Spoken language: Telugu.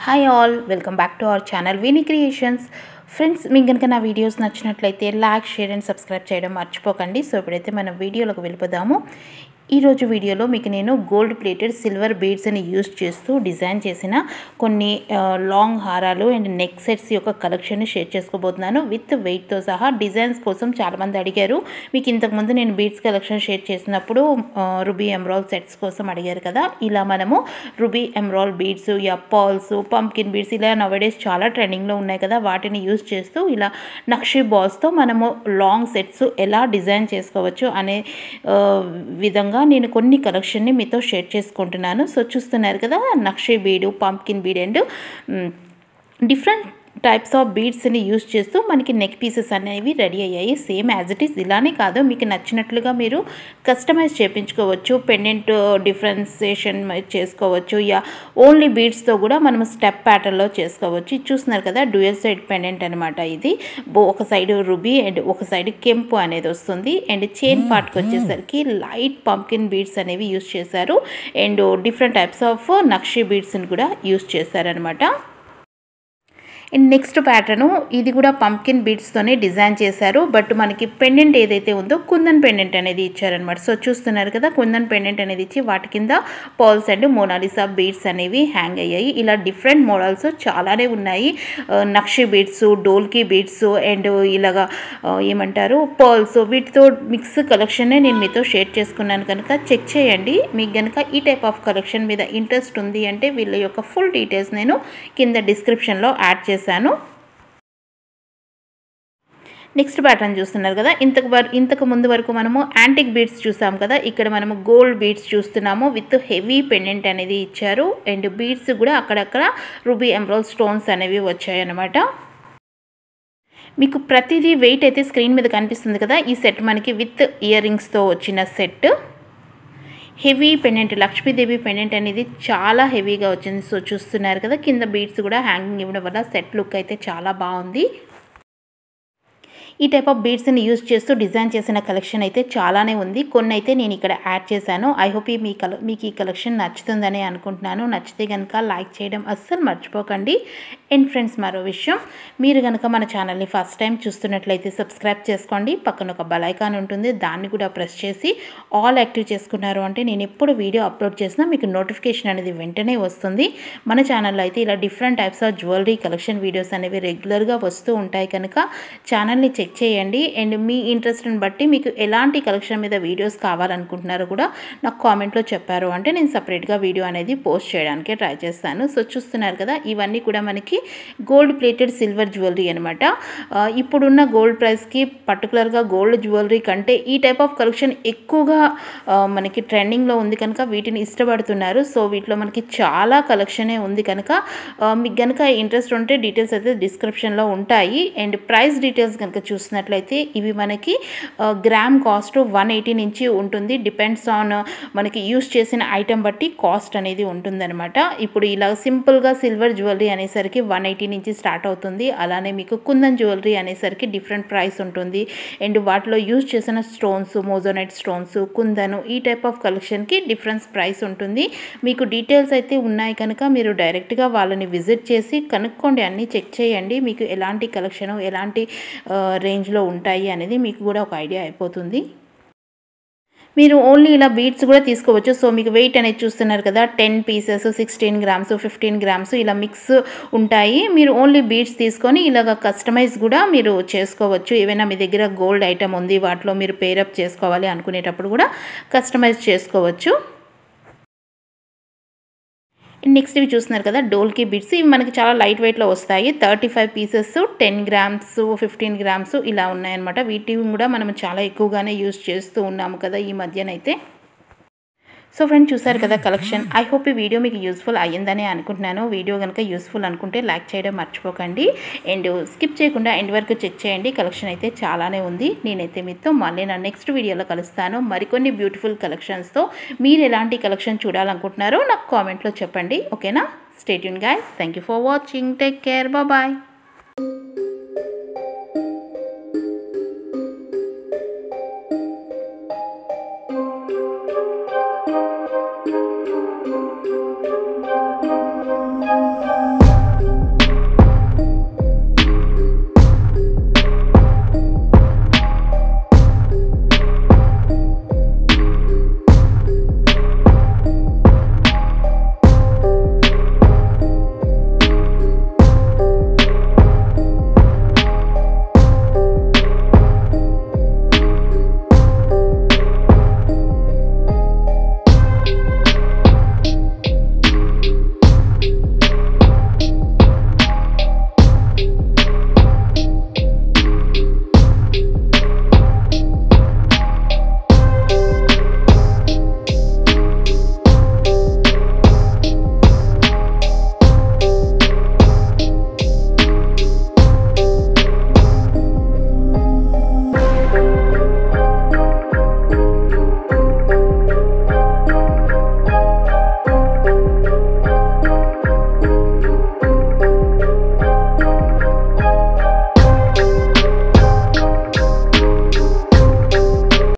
hi all welcome back to our channel Vini creations friends మీకు కనుక నా వీడియోస్ నచ్చినట్లయితే లైక్ షేర్ అండ్ సబ్స్క్రైబ్ చేయడం మర్చిపోకండి సో ఇప్పుడైతే మనం వీడియోలోకి వెళ్ళిపోదాము ఈరోజు వీడియోలో మీకు నేను గోల్డ్ ప్లేటెడ్ సిల్వర్ బీడ్స్ని యూస్ చేస్తూ డిజైన్ చేసిన కొన్ని ఆ, లాంగ్ హారాలు అండ్ నెక్ సెట్స్ యొక్క కలెక్షన్ని షేర్ చేసుకోబోతున్నాను విత్ వెయిట్తో సహా డిజైన్స్ కోసం చాలామంది అడిగారు మీకు ఇంతకుముందు నేను బీడ్స్ కలెక్షన్ షేర్ చేసినప్పుడు ఆ, రుబీ ఎమ్రాల్ సెట్స్ కోసం అడిగారు కదా ఇలా మనము రుబీ ఎమ్రాల్ బీడ్స్ యా పాల్స్ పంకిన్ బీడ్స్ ఇలా నవడేస్ చాలా ట్రెండింగ్లో ఉన్నాయి కదా వాటిని యూస్ చేస్తూ ఇలా నక్షి బాల్స్తో మనము లాంగ్ సెట్స్ ఎలా డిజైన్ చేసుకోవచ్చు అనే ఆ, విధంగా నేను కొన్ని కలెక్షన్ని మీతో షేర్ చేసుకుంటున్నాను సో చూస్తున్నారు కదా నక్షి bead pumpkin bead and different types of బీడ్స్ని యూస్ చేస్తూ మనకి నెక్ పీసెస్ అనేవి రెడీ అయ్యాయి సేమ్ యాజ్ ఇట్ ఈస్ ఇలానే కాదు మీకు నచ్చినట్లుగా మీరు కస్టమైజ్ చేయించుకోవచ్చు పెండెంట్ డిఫరెన్సియేషన్ చేసుకోవచ్చు యా ఓన్లీ బీడ్స్తో కూడా మనం స్టెప్ ప్యాటర్న్లో చేసుకోవచ్చు ఇది చూస్తున్నారు కదా డ్యూయల్ సైడ్ పెండెంట్ అనమాట ఇది బో ఒక సైడ్ రుబీ అండ్ ఒక సైడ్ కెంపు అనేది వస్తుంది అండ్ చైన్ పార్ట్కి వచ్చేసరికి లైట్ పంకిన్ బీడ్స్ అనేవి యూస్ చేశారు అండ్ డిఫరెంట్ టైప్స్ ఆఫ్ నక్షి బీడ్స్ని కూడా యూస్ చేశారనమాట అండ్ నెక్స్ట్ ప్యాటర్ను ఇది కూడా పంకిన్ బీడ్స్తోనే డిజైన్ చేశారు బట్ మనకి పెండెంట్ ఏదైతే ఉందో కుందన్ పెండెంట్ అనేది ఇచ్చారనమాట సో చూస్తున్నారు కదా కుందన్ పెండెంట్ అనేది ఇచ్చి వాటి కింద పాల్స్ అండ్ మోనాలిసా బీడ్స్ అనేవి హ్యాంగ్ అయ్యాయి ఇలా డిఫరెంట్ మోడల్స్ చాలానే ఉన్నాయి ఆ, నక్షి బీడ్స్ డోల్కి బీడ్స్ అండ్ ఇలాగా ఆ, ఏమంటారు పాల్స్ వీటితో మిక్స్ కలెక్షనే నేను మీతో షేర్ చేసుకున్నాను కనుక చెక్ చేయండి మీకు కనుక ఈ టైప్ ఆఫ్ కలెక్షన్ మీద ఇంట్రెస్ట్ ఉంది అంటే వీళ్ళ యొక్క ఫుల్ డీటెయిల్స్ నేను కింద డిస్క్రిప్షన్లో యాడ్ చేశాను నెక్స్ట్ ప్యాటర్న్ చూస్తున్నారు కదా ఇంతకు వర ఇంతకు ముందు వరకు మనము యాంటిక్ బీడ్స్ చూసాం కదా ఇక్కడ మనము గోల్డ్ బీడ్స్ చూస్తున్నాము విత్ హెవీ పెండెంట్ అనేది ఇచ్చారు అండ్ బీడ్స్ కూడా అక్కడక్కడ రూబీ ఎంబ్రాల్ స్టోన్స్ అనేవి వచ్చాయన్నమాట మీకు ప్రతిదీ వెయిట్ అయితే స్క్రీన్ మీద కనిపిస్తుంది కదా ఈ సెట్ మనకి విత్ ఇయర్ రింగ్స్తో వచ్చిన set heavy pendant Lakshmi Devi pendant అనేది చాలా హెవీగా వచ్చింది సో చూస్తున్నారు కదా కింద బీడ్స్ కూడా హ్యాంగింగ్ ఇవ్వడం వల్ల సెట్ లుక్ అయితే చాలా బాగుంది ఈ టైప్ ఆఫ్ బీడ్స్ని యూజ్ చేస్తూ డిజైన్ చేసిన కలెక్షన్ అయితే చాలానే ఉంది కొన్ని అయితే నేను ఇక్కడ యాడ్ చేశాను ఐ హోప్ ఈ మీ కల మీకు ఈ కలెక్షన్ నచ్చుతుందని అనుకుంటున్నాను నచ్చితే కనుక లైక్ చేయడం అస్సలు మర్చిపోకండి అండ్ ఫ్రెండ్స్ మరో విషయం మీరు కనుక మన ఛానల్ని ఫస్ట్ టైం చూస్తున్నట్లయితే సబ్స్క్రైబ్ చేసుకోండి పక్కన ఒక బెల్ ఐకాన్ ఉంటుంది దాన్ని కూడా ప్రెస్ చేసి ఆల్ యాక్టివ్ చేసుకున్నారు అంటే నేను ఎప్పుడు వీడియో అప్లోడ్ చేసినా మీకు నోటిఫికేషన్ అనేది వెంటనే వస్తుంది మన ఛానల్లో అయితే ఇలా different types of jewellery collection videos అనేవి రెగ్యులర్గా వస్తూ ఉంటాయి కనుక ఛానల్ని చెక్ చేయండి అండ్ మీ ఇంట్రెస్ట్ని బట్టి మీకు ఎలాంటి కలెక్షన్ మీద వీడియోస్ కావాలనుకుంటున్నారో కూడా నాకు కామెంట్లో చెప్పారు అంటే నేను సపరేట్గా వీడియో అనేది పోస్ట్ చేయడానికి ట్రై చేస్తాను సో చూస్తున్నారు కదా ఇవన్నీ కూడా మనకి గోల్డ్ ప్లేటెడ్ సిల్వర్ జ్యువెలరీ అనమాట ఇప్పుడున్న గోల్డ్ ప్రైస్కి పర్టికులర్గా గోల్డ్ జ్యువెలరీ కంటే ఈ టైప్ ఆఫ్ కలెక్షన్ ఎక్కువగా ఆ, మనకి ట్రెండింగ్లో ఉంది కనుక వీటిని ఇష్టపడుతున్నారు సో వీటిలో మనకి చాలా కలెక్షనే ఉంది కనుక ఆ, మీకు కనుక ఇంట్రెస్ట్ ఉంటే డీటెయిల్స్ అయితే డిస్క్రిప్షన్లో ఉంటాయి అండ్ ప్రైస్ డీటెయిల్స్ కనుక చూసినట్లయితే ఇవి మనకి ఆ, గ్రామ్ కాస్ట్ వన్ ఎయిటీ నుంచి ఉంటుంది డిపెండ్స్ ఆన్ మనకి యూస్ చేసిన ఐటెం బట్టి కాస్ట్ అనేది ఉంటుందన్నమాట ఇప్పుడు ఇలా సింపుల్గా సిల్వర్ జ్యువెలరీ అనేసరికి వన్ ఎయిటీ నుంచి స్టార్ట్ అవుతుంది అలానే మీకు కుందన్ జ్యువెలరీ అనేసరికి డిఫరెంట్ ప్రైస్ ఉంటుంది అండ్ వాటిలో యూజ్ చేసిన స్టోన్స్ మోజోనైట్ స్టోన్స్ కుందను ఈ టైప్ ఆఫ్ కలెక్షన్కి డిఫరెన్స్ ప్రైస్ ఉంటుంది మీకు డీటెయిల్స్ అయితే ఉన్నాయి కనుక మీరు డైరెక్ట్గా వాళ్ళని విజిట్ చేసి కనుక్కోండి అన్నీ చెక్ చేయండి మీకు ఎలాంటి కలెక్షన్ ఎలాంటి ఆ, రేంజ్లో ఉంటాయి అనేది మీకు కూడా ఒక ఐడియా అయిపోతుంది మీరు ఓన్లీ ఇలా బీట్స్ కూడా తీసుకోవచ్చు సో మీకు వెయిట్ అనేది చూస్తున్నారు కదా ten pieces sixteen grams fifteen grams ఇలా మిక్స్ ఉంటాయి మీరు ఓన్లీ బీట్స్ తీసుకొని ఇలాగ కస్టమైజ్ కూడా మీరు చేసుకోవచ్చు ఏవైనా మీ దగ్గర గోల్డ్ ఐటమ్ ఉంది వాటిలో మీరు పేరప్ చేసుకోవాలి అనుకునేటప్పుడు కూడా కస్టమైజ్ చేసుకోవచ్చు నెక్స్ట్ ఇవి చూస్తున్నారు కదా డోల్కి బిట్స్ ఇవి మనకి చాలా లైట్ వెయిట్లో వస్తాయి thirty five pieces ten grams fifteen grams ఇలా ఉన్నాయన్నమాట వీటిని కూడా మనం చాలా ఎక్కువగానే యూజ్ చేస్తూ ఉన్నాము కదా ఈ మధ్యనైతే సో ఫ్రెండ్ చూసారు కదా కలెక్షన్ ఐ హోప్ ఈ వీడియో మీకు యూస్ఫుల్ అయ్యిందని అనుకుంటున్నాను వీడియో కనుక యూస్ఫుల్ అనుకుంటే లైక్ చేయడం మర్చిపోకండి అండ్ స్కిప్ చేయకుండా ఎండ్ వరకు చెక్ చేయండి కలెక్షన్ అయితే చాలానే ఉంది నేనైతే మీతో మళ్ళీ నా నెక్స్ట్ వీడియోలో కలుస్తాను మరికొన్ని బ్యూటిఫుల్ కలెక్షన్స్తో మీరు ఎలాంటి కలెక్షన్ చూడాలనుకుంటున్నారో నాకు కామెంట్లో చెప్పండి ఓకేనా stay tune guys thank you for watching take care bye